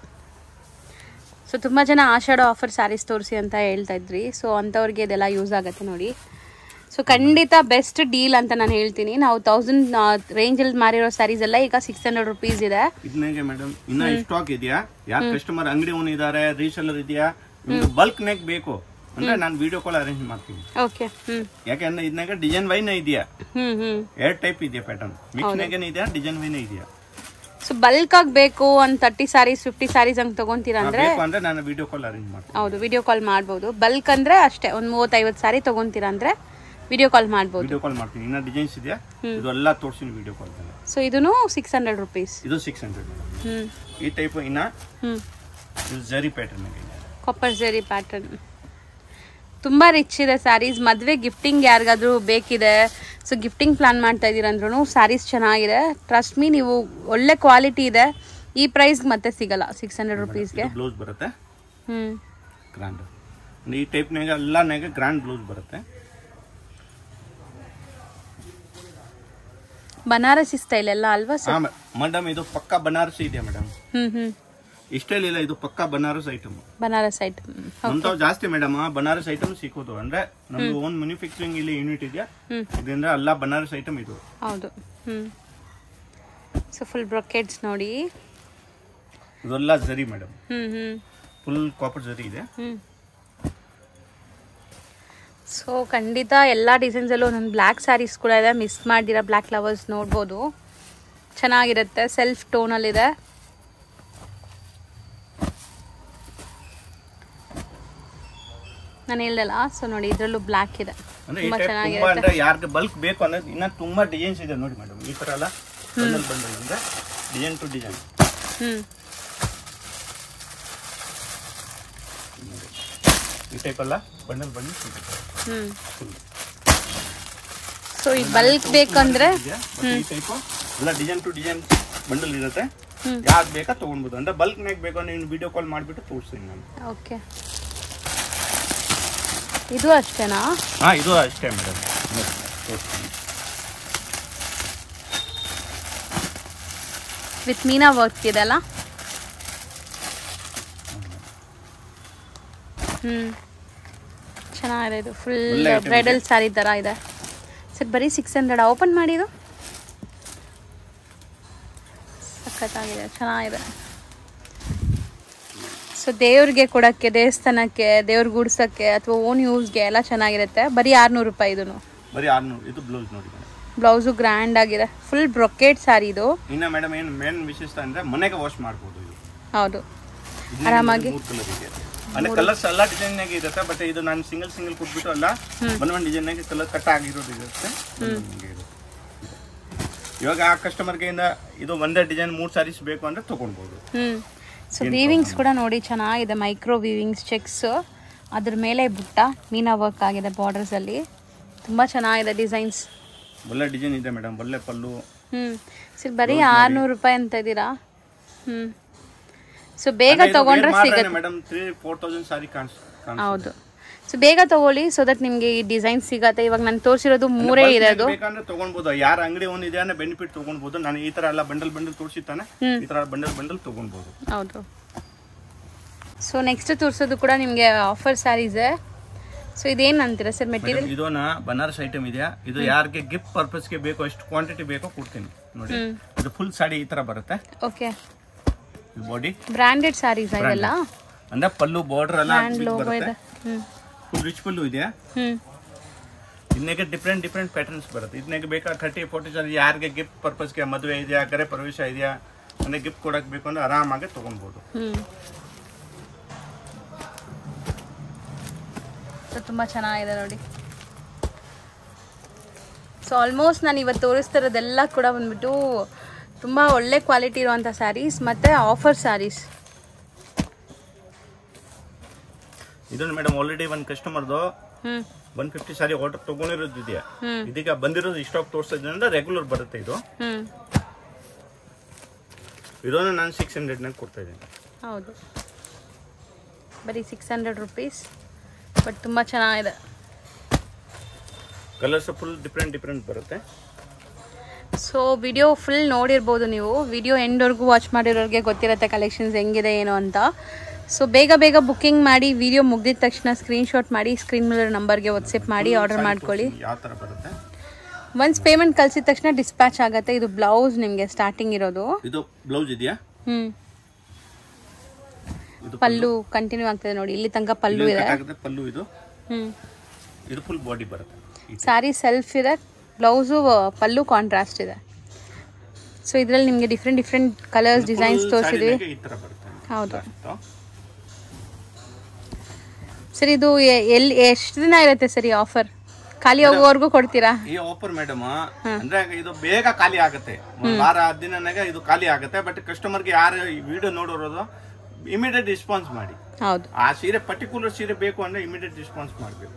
ಸೊ ತುಂಬ ಜನ ಆಷಾಢ ಆಫರ್ ಸ್ಯಾರೀಸ್ ತೋರಿಸಿ ಅಂತ ಹೇಳ್ತಾ ಇದ್ರಿ ಸೊ ಅಂಥವ್ರಿಗೆ ಇದೆಲ್ಲ ಯೂಸ್ ಆಗುತ್ತೆ ನೋಡಿ ಸೊ ಖಂಡಿತ ಬೆಸ್ಟ್ ಡೀಲ್ ಅಂತ ನಾನು ಹೇಳ್ತೀನಿ ನಾವು ತೌಸಂಡ್ ರೇಂಜಲ್ಲಿ ಮಾರಿರೋ ಸ್ಯಾರೀಸ್ ಎಲ್ಲ ಈಗ ಸಿಕ್ಸ್ ಹಂಡ್ರೆಡ್ ರುಪೀಸ್ ಇದೆ ಇದನ್ನೇಗೆ ಮೇಡಮ್ ಇನ್ನ ಸ್ಟಾಕ್ ಇದೆಯಾ ಯಾರು ಕಸ್ಟಮರ್ ಅಂಗಡಿ ಓನ್ ಇದಾರೆ ರೀಸೆಲ್ಲರ್ ಇದೆಯಾ ನಿಮ್ಗೆ ಬಲ್ಕ್ ನೆಕ್ ಬೇಕು ಅಂದ್ರೆ ನಾನು ವಿಡಿಯೋ ಕಾಲ್ ಅರೇಂಜ್ ಮಾಡ್ತೀನಿ ಓಕೆ ಹ್ಮ್ ಯಾಕಂದ್ರೆ ಇದನ್ನಾಗ ಡಿಸೈನ್ ವೈನ ಇದೆಯಾ ಹ್ಮ್ ಹ್ಮ್ ಎರಡು ಟೈಪ್ ಇದೆಯಾ ಪ್ಯಾಟರ್ನ್ ಮಿಕ್ಸ್ನಾಗೇನೆ ಇದೆಯಾ ಡಿಸೈನ್ ವೈನ ಇದೆಯಾ ಸೊ ಬಲ್ಕ್ ಆಗಿ ಬೇಕು ಒಂದು ತರ್ಟಿ ಸ್ಯಾರೀಸ್ ಫಿಫ್ಟಿ ಸ್ಯಾರೀಸ್ ಹಂಗೆ ತೊಗೊಂತೀರಾ ಅಂದ್ರೆ ಬೇಕು ಅಂದ್ರೆ ನಾನು ವಿಡಿಯೋ ಕಾಲ್ ಅರೇಂಜ್ ಮಾಡ್ತೀನಿ ಹೌದು ವಿಡಿಯೋ ಕಾಲ್ ಮಾಡ್ಬೋದು ಬಲ್ಕ್ ಅಂದ್ರೆ ಅಷ್ಟೇ ಒಂದು ಮೂವತ್ತೈವತ್ತು ಸಾರಿ ತಗೊಂತೀರಾ ಅಂದ್ರೆ ವಿಡಿಯೋ ಕಾಲ್ ಮಾಡ್ಬೋದು ವಿಡಿಯೋ ಕಾಲ್ ಮಾಡ್ತೀನಿ ಇನ್ನ ಡಿಸೈನ್ಸ್ ಇದೆಯಾ ಇದೆಲ್ಲ ತೋರಿಸ್ತೀನಿ ವಿಡಿಯೋ ಕಾಲ್ ಸೊ ಇದನ್ನು ಸಿಕ್ಸ್ ಹಂಡ್ರೆಡ್ ರುಪೀಸ್ ಇದು ಸಿಕ್ಸ್ ಹಂಡ್ರೆಡ್ ಹ್ಞೂ ಈ ಟೈಪ್ ಇನ್ನ ಹ್ಞೂ ಇದು ಜರಿ ಪ್ಯಾಟರ್ನ್ ಇದೆ ಕಾಪರ್ ಜರಿ ಪ್ಯಾಟರ್ನ್ ತುಂಬ ರಿಚ್ ಇದೆ ಸ್ಯಾರೀಸ್ ಮದುವೆ ಗಿಫ್ಟಿಂಗ್ ಯಾರಿಗಾದ್ರೂ ಬೇಕಿದೆ ಸೊ ಗಿಫ್ಟಿಂಗ್ ಪ್ಲಾನ್ ಮಾಡ್ತಾ ಇದ್ದೀರಂದ್ರೂ ಸ್ಯಾರೀಸ್ ಚೆನ್ನಾಗಿದೆ ಟ್ರಸ್ಟ್ ಮೀ ನೀವು ಒಳ್ಳೆ ಕ್ವಾಲಿಟಿ ಇದೆ ಈ ಪ್ರೈಸ್ಗೆ ಮತ್ತೆ ಸಿಗಲ್ಲ ಸಿಕ್ಸ್ ಹಂಡ್ರೆಡ್ ರುಪೀಸ್ಗೆ ಬ್ಲೌಸ್ ಬರುತ್ತೆ ಹ್ಞೂ ಗ್ರ್ಯಾಂಡ್ ಈ ಟೈಪ್ನಾಗ ಎಲ್ಲನಾಗ ಗ್ರ್ಯಾಂಡ್ ಬ್ಲೌಸ್ ಬರುತ್ತೆ ಬನಾರಸಿ ಸ್ಟೈಲ್ ಎಲ್ಲ ಅಲ್ವಾ ಸರ್ ಮೇಡಮ್ ಇದು ಪಕ್ಕಾ ಬನಾರಸಿ ಇದೆ ಮೇಡಮ್ ಹ್ಞೂ ಹ್ಞೂ ಇಷ್ಟೇಲಿ ಇಲ್ಲ ಇದು ಪಕ್ಕಾ ಬನಾರಸ್ ಐಟಮ್ ಬನಾರಸ್ ಐಟಮ್ ನಮ್ತಾವ್ ಜಾಸ್ತಿ ಮೇಡಮ್ ಬನಾರಸ್ ಐಟಮ್ ಸಿಕ್ಕೋದು ಅಂದ್ರೆ ನಮ್ದು ಓನ್ ಮ್ಯಾನುಫ್ಯಾಕ್ಚರಿಂಗ್ ಇಲ್ಲಿ ಯೂನಿಟ್ ಇದೆಯಾ ಹ್ಮ್. ಇದರಿಂದ ಎಲ್ಲ ಬನಾರಸ್ ಐಟಮ್ ಇದು ಹೌದು ಹ್ಞೂ ಸೊ ಫುಲ್ ಬ್ರೊಕೆಟ್ಸ್ ನೋಡಿ ಇದೆಲ್ಲ ಜರಿ ಮೇಡಮ್ ಹ್ಞೂ ಹ್ಞೂ ಫುಲ್ ಕಾಪರ್ ಜರಿ ಇದೆ ಹ್ಞೂ ಸೊ ಖಂಡಿತ ಎಲ್ಲ ಡಿಸೈನ್ಸಲ್ಲೂ ಒಂದೊಂದು ಬ್ಲ್ಯಾಕ್ ಸ್ಯಾರೀಸ್ ಕೂಡ ಇದೆ ಮಿಸ್ ಮಾಡಿದಿರ ಬ್ಲ್ಯಾಕ್ ಲವರ್ಸ್ ನೋಡ್ಬೋದು ಚೆನ್ನಾಗಿರುತ್ತೆ ಸೆಲ್ಫ್ ಟೋನಲ್ಲಿದೆ ನಾನು ಹೇಳ್ದಲ್ಲ ಸೊ ನೋಡಿ ಇದರಲ್ಲೂ ಬ್ಲ್ಯಾಕ್ ಇದೆ ಅಂದ್ರೆ ಈ ತುಂಬ ಟೈಪ್ ತುಂಬಾ ಚೆನ್ನಾಗಿರುತ್ತೆ ಅಂದ್ರೆ ಯಾರಿಗೆ ಬಲ್ಕ್ ಬೇಕು ಅಂದ್ರೆ ಇನ್ನ ತುಂಬಾ ಡಿಸೈನ್ಸ್ ಇದೆ ನೋಡಿ ಮೇಡಮ್ ಈ ತರ ಎಲ್ಲ ಬಂಡಲ್ ಬಂಡಲ್ ಅಂದ್ರೆ ಡಿಸೈನ್ ಟು ಡಿಸೈನ್ ಹ್ಞೂ ಈ ಟೈಪ್ ಎಲ್ಲ ಬಂಡಲ್ ಬಂಡಲ್ ಹ್ಞೂ ಸೊ ಈ ಬಲ್ಕ್ ಬೇಕಂದ್ರೆ ಈ ಟೈಪ್ ಎಲ್ಲ ಡಿಸೈನ್ ಟು ಡಿಸೈನ್ ಬಂಡಲ್ ಇರುತ್ತೆ ಹ್ಮ್. ಯಾವ್ದು ಬೇಕಾ ತಗೊಳ್ಬೋದು ಅಂದ್ರೆ ಬಲ್ಕ್ ನಾಗ ಬೇಕು ಅಂದ್ರೆ ನೀವು ವಿಡಿಯೋ ಕಾಲ್ ಮಾಡಿಬಿಟ್ಟು ತೋರಿಸ್ತೀನಿ ನಾನು ಓಕೆ ಇದು ಅಷ್ಟೇನಾ ಹಾ ಇದು ಅಷ್ಟೇ ಮೇಡಮ್ ತೋರಿಸ್ತೀನಿ ವಿತ್ ಮೀನಾ ವರ್ಕ್ ಇದೆಲ್ಲ ಹ್ಞೂ ಚೆನ್ನಾಗಿದೆ ಇದು ಫುಲ್ ಒಳ್ಳೆ item ಬ್ರೈಡಲ್ ಸ್ಯಾರಿ ಥರ ಇದೆ ಸರ್ ಬರೀ ಸಿಕ್ಸ್ ಹಂಡ್ರೆಡ್ ಓಪನ್ ಮಾಡಿದು ಸಖತ್ತಾಗಿದೆ ಚೆನ್ನಾಗಿದೆ ಸೊ ದೇವ್ರಿಗೆ ಕೊಡೋಕ್ಕೆ ದೇವಸ್ಥಾನಕ್ಕೆ ದೇವ್ರಿಗೆ ಗುಡ್ಸೋಕ್ಕೆ ಅಥವಾ ಓನ್ ಯೂಸ್ಗೆ ಎಲ್ಲ ಚೆನ್ನಾಗಿರುತ್ತೆ ಬರೀ ಆರುನೂರು ರೂಪಾಯಿ ಇದನ್ನು ಬರೀ ಆರ್ನೂರು ಇದು ಬ್ಲೌಸ್ ನೋಡಿ ಮೇಡಮ್ ಬ್ಲೌಸು ಗ್ರ್ಯಾಂಡ್ ಆಗಿದೆ ಫುಲ್ ಬ್ರೊಕೇಟ್ ಸ್ಯಾರಿ ಇದು ಇನ್ನ ಮೇಡಮ್ ಏನು ಮೇನ್ ವಿಶೇಷತೆ ಅಂದ್ರೆ ಮನೆಗೆ ವಾಶ್ ಮಾಡ್ಬೋದು ಇದು ಹೌದು ಇದನ್ನ ಆರಾಮಾಗಿ. ಮೂರು ಕಲರ್ ಇದೆ ಅಂದ್ರೆ ಕಲರ್ಸ್ ಎಲ್ಲ ಡಿಸೈನ್ ನಾಗೆ ಇರುತ್ತೆ ಬಟ್ ಇದು ನಾನು ಸಿಂಗಲ್ ಸಿಂಗಲ್ ಕೊಟ್ಬಿಟ್ಟು ಅಲ್ಲ ಒಂದ್ ಒಂದ್ ಡಿಸೈನ್ ನಾಗೆ ಕಲರ್ ಕಟ್ ಆಗಿರೋದು ಇರುತ್ತೆ ಒಂದೊಂದ್ ಹಿಂಗೆ ಇರುತ್ತೆ. ಇವಾಗ ಆ ಕಸ್ಟಮರ್ಗೆ ಇಂದ ಇದು ಒಂದೇ ಡಿಸೈನ್ ಮೂರ್ ಸಾರೀಸ್ ಬೇಕು ಅಂದ್ರೆ ತಗೊಳ್ಬೋದು ಹ್ಮ್ ಸೊ ವೀವಿಂಗ್ಸ್ ಕೂಡ ನೋಡಿ ಚೆನ್ನಾಗಿದೆ ಮೈಕ್ರೋ ವೀವಿಂಗ್ಸ್ ಚೆಕ್ಸ್ ಅದ್ರ ಮೇಲೆ ಬುಟ್ಟ ಮೀನಾ ವರ್ಕ್ ಆಗಿದೆ ಬಾರ್ಡರ್ಸ್ ಅಲ್ಲಿ ತುಂಬಾ ಚೆನ್ನಾಗಿದೆ ಡಿಸೈನ್ಸ್ ಒಳ್ಳೆ ಡಿಸೈನ್ ಇದೆ ಮೇಡಮ್ ಒಳ್ಳೆ ಪಲ್ಲು ಹ್ಮ್ ಸರ್ ಬರೀ ಆರ್ನೂರು ರೂಪಾಯಿ ಅಂತ ಇದ್ದೀರಾ ಹ್ಮ್ ಸೊ ಬೇಗ ತಗೊಂಡ್ರೆ ಸಿಗುತ್ತೆ madam three four thousand sari ಕಾಣಿಸ್ ಹೌದು ಸೊ ಬೇಗ ತಗೊಳ್ಳಿ ಸೊ ದಟ್ ನಿಮಗೆ ಈ ಡಿಸೈನ್ ಸಿಗತ್ತೆ ಇವಾಗ ನಾನು ತೋರಿಸಿರೋದು ಮೂರೇ ಇರೋದು ಬೇಕಂದ್ರೆ ತಗೊಳ್ಬೋದು ಯಾರ ಅಂಗಡಿ ಒಂದ್ ಇದೆ ಅಂದ್ರೆ ಬೆನಿಫಿಟ್ ತಗೊಳ್ಬೋದು ನಾನು ಈ ತರ ಎಲ್ಲ ಬಂಡಲ್ ಬಂಡಲ್ ತೋರಿಸಿತ್ತಾನೆ ಈ ತರ ಬಂಡಲ್ ಬಂಡಲ್ ತಗೊಳ್ಬೋದು ಹೌದು ಸೊ ನೆಕ್ಸ್ಟ್ ತೋರಿಸೋದು ಕೂಡ ನಿಮಗೆ ಆಫರ್ ಸ್ಯಾರೀಸ್ ಸೊ ಇದೇನು ಅಂತೀರಾ ಸರ್ ಮೆಟೀರಿಯಲ್ ಮೇಡಮ್ ಇದೊಂದು ಬನಾರಸ್ ಐಟಮ್ ಇದೆಯಾ ಇದು ಯಾರಿಗೆ ಗಿಫ್ಟ್ ಪರ್ಪಸ್ಗೆ ಬೇಕೋ ಎಷ್ಟು ಕ್ವಾಂಟಿಟಿ ಬೇಕೋ ಕೊಡ್ತೀನಿ ನೋಡಿ ಇದು ಫುಲ್ ಸಾಡಿ ಈ ತರ ಬರುತ್ತೆ ಓಕೆ ಬಾಡಿ ಬ್ರ್ಯಾಂಡೆಡ್ ಸ್ಯಾರೀಸ್ ಇವೆಲ್ಲ ಅಂದ್ರೆ ಪಲ್ಲು ಬಾರ್ಡರ್ ಎಲ್ಲ ಬ್ರ್ಯಾಂಡ್ big ಲೋಗೋ ಇದೆ ಬರುತ್ತೆ ಹ್ಮ್ ಫುಲ್ ರಿಚ್ ಪಲ್ಲು ಇದೆಯಾ ಹ್ಮ್ ಇದನ್ನೇ ಡಿಫ್ರೆಂಟ್ ಡಿಫ್ರೆಂಟ್ ಪ್ಯಾಟರ್ನ್ಸ್ ಬರುತ್ತೆ ಇದನ್ನೇ ಬೇಕಾ ಥರ್ಟಿ ಫೋರ್ಟಿ ಜನ ಯಾರಿಗೆ ಗಿಫ್ಟ್ ಪರ್ಪಸ್ಗೆ ಮದುವೆ ಇದೆಯಾ ಗರೆ ಪ್ರವೇಶ ಇದೆಯಾ ಅಂದ್ರೆ ಗಿಫ್ಟ್ ಕೊಡಕ್ ಬೇಕು ಅಂದ್ರೆ ಆರಾಮಾಗಿ ತಗೊಳ್ಬೋದು ಹ್ಮ್ ಸೊ ತುಂಬ ಚೆನ್ನಾಗಿದೆ ನೋಡಿ ಸೊ ಆಲ್ಮೋಸ್ಟ್ ನಾನು ಇವತ್ತು ತೋರಿಸ್ತಿರೋದೆಲ್ಲ ಕೂಡ ಬಂದ್ಬಿಟ್ಟು ತುಂಬ ಒಳ್ಳೆ ಕ್ವಾಲಿಟಿ ಇರುವಂಥ ಸ್ಯಾರೀಸ್ ಮತ್ತು ಆಫರ್ ಸ್ಯಾರೀಸ್ ಇದನ್ನ ಮೇಡಮ್ ಆಲ್ರೆಡಿ ಒಂದು ಕಸ್ಟಮರ್ದು ಹ್ಞೂ ಒನ್ ಫಿಫ್ಟಿ ಸಾರಿ ಆರ್ಡರ್ ತಗೊಂಡಿರೋದು ಇದೆಯಾ ಹ್ಮ್. ಇದೀಗ ಬಂದಿರೋದು ಸ್ಟಾಕ್ ತೋರಿಸ್ತಾ ಇದ್ರಿಂದ ರೆಗ್ಯುಲರ್ ಬರುತ್ತೆ ಇದು ಹ್ಞೂ ಇದನ್ನು ನಾನು ಸಿಕ್ಸ್ ಹಂಡ್ರೆಡ್ನಾಗ ಕೊಡ್ತಾ ಇದ್ದೀನಿ ಹೌದು ಬರೀ ಸಿಕ್ಸ್ ಹಂಡ್ರೆಡ್ ರುಪೀಸ್ ಬಟ್ ತುಂಬ ಚೆನ್ನಾಗಿದೆ ಕಲರ್ಸ್ ಫುಲ್ ಡಿಫ್ರೆಂಟ್ ಡಿಫ್ರೆಂಟ್ ಬರುತ್ತೆ ಸೊ ವಿಡಿಯೋ ಫುಲ್ ನೋಡಿರ್ಬೋದು ನೀವು ವಿಡಿಯೋ ಎಂಡ್ವರೆಗೂ ವಾಚ್ ಮಾಡಿರೋರಿಗೆ ಗೊತ್ತಿರುತ್ತೆ ಕಲೆಕ್ಷನ್ಸ್ ಹೆಂಗಿದೆ ಏನು ಅಂತ ಸೊ ಬೇಗ ಬೇಗ ಬುಕ್ಕಿಂಗ್ ಮಾಡಿ ವಿಡಿಯೋ ಮುಗ್ದಿದ ತಕ್ಷಣ ಸ್ಕ್ರೀನ್ಶಾಟ್ ಮಾಡಿ ಸ್ಕ್ರೀನ್ ಮೇಲೆ ನಂಬರ್ಗೆ ವಾಟ್ಸಪ್ ಮಾಡಿ ಆರ್ಡರ್ ಮಾಡ್ಕೊಳ್ಳಿ ಯಾವ ಥರ ಬರುತ್ತೆ ಒನ್ಸ್ ಪೇಮೆಂಟ್ ಕಳಿಸಿದ ತಕ್ಷಣ ಡಿಸ್ಪ್ಯಾಚ್ ಆಗುತ್ತೆ ಇದು ಬ್ಲೌಸ್ ನಿಮಗೆ ಸ್ಟಾರ್ಟಿಂಗ್ ಇರೋದು ಇದು ಬ್ಲೌಸ್ ಇದೆಯಾ ಹ್ಞೂ ಇದು ಪಲ್ಲು ಕಂಟಿನ್ಯೂ ಆಗ್ತದೆ ನೋಡಿ ಇಲ್ಲಿ ತನಕ ಪಲ್ಲು ಇದು ಇದೆ cut ಆಗುತ್ತೆ ಪಲ್ಲು ಇದು ಹ್ಞೂ ಇದು ಫುಲ್ ಬಾಡಿ ಬರುತ್ತೆ ಸ್ಯಾರಿ ಸೆಲ್ಫ್ ಇದೆ ಬ್ಲೌಸು ಪಲ್ಲು ಕಾಂಟ್ರಾಸ್ಟ್ ಇದೆ ಸೊ ಇದರಲ್ಲಿ ನಿಮಗೆ ಡಿಫ್ರೆಂಟ್ ಡಿಫ್ರೆಂಟ್ ಕಲರ್ಸ್ ಡಿಸೈನ್ಸ್ ತೋರಿಸಿದ್ವಿ ಈ ತರ ಬರುತ್ತೆ ಹೌದು Last. ಸರ್ ಇದು ಎ- ಎಲ್ಲಿ ಎಷ್ಟು ದಿನ ಇರುತ್ತೆ ಸರ್ ಈ ಆಫರ್ ಖಾಲಿ ಹೋಗೋವರೆಗೂ ಕೊಡ್ತೀರಾ ಈ ಆಫರ್ ಮೇಡಮ್ ಅಂದ್ರೆ ಇದು ಬೇಗ ಖಾಲಿ ಆಗುತ್ತೆ ಒಂದ್ ವಾರ ಹತ್ತು ದಿನನಾಗ ಇದು ಖಾಲಿ ಆಗುತ್ತೆ ಬಟ್ ಕಸ್ಟಮರ್ಗೆ ಯಾರು ಈ ವಿಡಿಯೋ ನೋಡೋದು ಇಮಿಡಿಯೇಟ್ ರೆಸ್ಪಾನ್ಸ್ ಮಾಡಿ ಹೌದು ಆ ಸೀರೆ ಪರ್ಟಿಕ್ಯುಲರ್ ಸೀರೆ ಬೇಕು ಅಂದ್ರೆ ಇಮಿಡಿಯೇಟ್ ರೆಸ್ಪಾನ್ಸ್ ಮಾಡಬೇಕು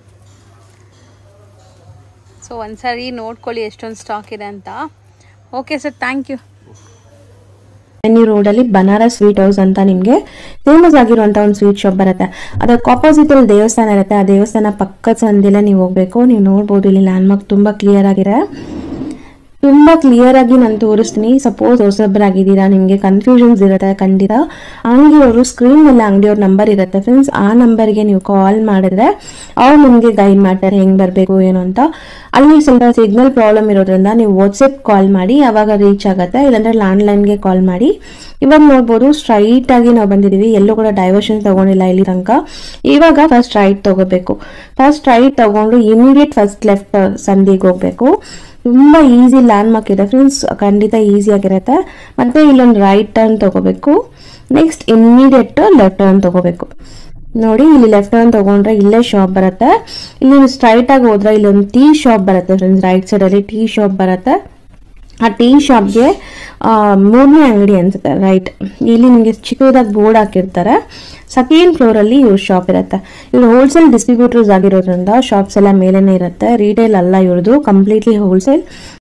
ಸೊ ಒಂದ್ಸರಿ ನೋಡ್ಕೊಳ್ಳಿ ಎಷ್ಟೊಂದು ಸ್ಟಾಕ್ ಇದೆ ಅಂತ okay sir thank you road ರೋಡಲ್ಲಿ ಬನಾರಸ್ ಸ್ವೀಟ್ ಹೌಸ್ ಅಂತ ನಿಮಗೆ ಫೇಮಸ್ ಆಗಿರುವಂಥ ಒಂದು ಸ್ವೀಟ್ ಶಾಪ್ ಬರುತ್ತೆ ಅದಕ್ಕೆ ಆಪೋಸಿಟ್ ಅಲ್ಲಿ ದೇವಸ್ಥಾನ ಇರುತ್ತೆ ಆ ದೇವಸ್ಥಾನ ಪಕ್ಕದ ಸಂದಿಲ್ಲ ನೀವು ಹೋಗ್ಬೇಕು ನೀವು ನೋಡ್ಬೋದು ಇಲ್ಲಿ ಲ್ಯಾಂಡ್ಮಾರ್ಕ್ ತುಂಬ ಕ್ಲಿಯರ್ ಆಗಿದೆ ತುಂಬ ಕ್ಲಿಯರ್ ಆಗಿ ನಾನು ತೋರಿಸ್ತೀನಿ ಸಪೋಸ್ ಹೊಸಬ್ರಾಗಿದ್ದೀರಾ ನಿಮಗೆ ಕನ್ಫ್ಯೂಷನ್ಸ್ ಇರುತ್ತೆ ಖಂಡಿತ ಅಂಗಡಿಯವರು ಸ್ಕ್ರೀನ್ ಮೇಲೆ ಅಂಗಡಿಯವ್ರ ನಂಬರ್ ಇರುತ್ತೆ ಫ್ರೆಂಡ್ಸ್ ಆ ನಂಬರ್ಗೆ ನೀವು ಕಾಲ್ ಮಾಡಿದ್ರೆ ಅವ್ರು ನಿಮಗೆ ಗೈಡ್ ಮಾಡ್ತಾರೆ ಹೆಂಗೆ ಬರಬೇಕು ಏನು ಅಂತ ಅಲ್ಲಿ ಸ್ವಲ್ಪ ಸಿಗ್ನಲ್ ಪ್ರಾಬ್ಲಮ್ ಇರೋದ್ರಿಂದ ನೀವು ವಾಟ್ಸಪ್ ಕಾಲ್ ಮಾಡಿ ಅವಾಗ ರೀಚ್ ಆಗುತ್ತೆ ಇಲ್ಲಾಂದ್ರೆ ಲ್ಯಾಂಡ್ಲೈನ್ಗೆ ಕಾಲ್ ಮಾಡಿ ಇವಾಗ ನೋಡ್ಬೋದು ಸ್ಟ್ರೈಟ್ ಆಗಿ ನಾವು ಬಂದಿದ್ದೀವಿ ಎಲ್ಲೂ ಕೂಡ ಡೈವರ್ಷನ್ ತಗೊಂಡಿಲ್ಲ ಇಲ್ಲಿ ತನಕ ಇವಾಗ ಫಸ್ಟ್ ರೈಟ್ ತಗೋಬೇಕು ಫಸ್ಟ್ ರೈಟ್ ತಗೊಂಡು ಇಮಿಡಿಯೇಟ್ ಫಸ್ಟ್ ಲೆಫ್ಟ್ ಸಂದಿಗೆ ಹೋಗ್ಬೇಕು ತುಂಬ ಈಸಿ ಲ್ಯಾಂಡ್ ಮಾರ್ಕ್ ಇದೆ ಫ್ರೆಂಡ್ಸ್ ಖಂಡಿತ ಈಸಿ ಆಗಿರುತ್ತೆ ಮತ್ತೆ ಇಲ್ಲೊಂದು ರೈಟ್ ಟರ್ನ್ ತಗೋಬೇಕು ನೆಕ್ಸ್ಟ್ ಇಮಿಡಿಯೇಟ್ ಲೆಫ್ಟ್ ಟರ್ನ್ ತಗೋಬೇಕು ನೋಡಿ ಇಲ್ಲಿ ಲೆಫ್ಟ್ ಟರ್ನ್ ತಗೊಂಡ್ರೆ ಇಲ್ಲೇ ಶಾಪ್ ಬರುತ್ತೆ ಇಲ್ಲಿ ಸ್ಟ್ರೈಟ್ ಆಗಿ ಹೋದ್ರೆ ಇಲ್ಲಿ ಒಂದು ಟೀ ಶಾಪ್ ಬರುತ್ತೆ ಫ್ರೆಂಡ್ಸ್ ರೈಟ್ ಸೈಡ್ ಅಲ್ಲಿ ಟೀ ಶಾಪ್ ಬರುತ್ತೆ ಆ ಟೀ ಶಾಪ್ಗೆ ಮೂರನೇ ಅಂಗಡಿ ಅನ್ಸುತ್ತೆ ರೈಟ್ ಇಲ್ಲಿ ನಿಮಗೆ ಚಿಕ್ಕದಾಗಿ ಬೋರ್ಡ್ ಹಾಕಿರ್ತಾರೆ ಸೆಕೆಂಡ್ ಫ್ಲೋರಲ್ಲಿ ಇವ್ರ ಶಾಪ್ ಇರುತ್ತೆ ಇವ್ರು ಹೋಲ್ಸೇಲ್ ಡಿಸ್ಟ್ರಿಬ್ಯೂಟರ್ಸ್ ಆಗಿರೋದ್ರಿಂದ ಶಾಪ್ಸ್ ಎಲ್ಲ ಮೇಲೇನೆ ಇರುತ್ತೆ ರಿಟೇಲ್ ಅಲ್ಲ ಇವ್ರದ್ದು ಕಂಪ್ಲೀಟ್ಲಿ ಹೋಲ್ಸೇಲ್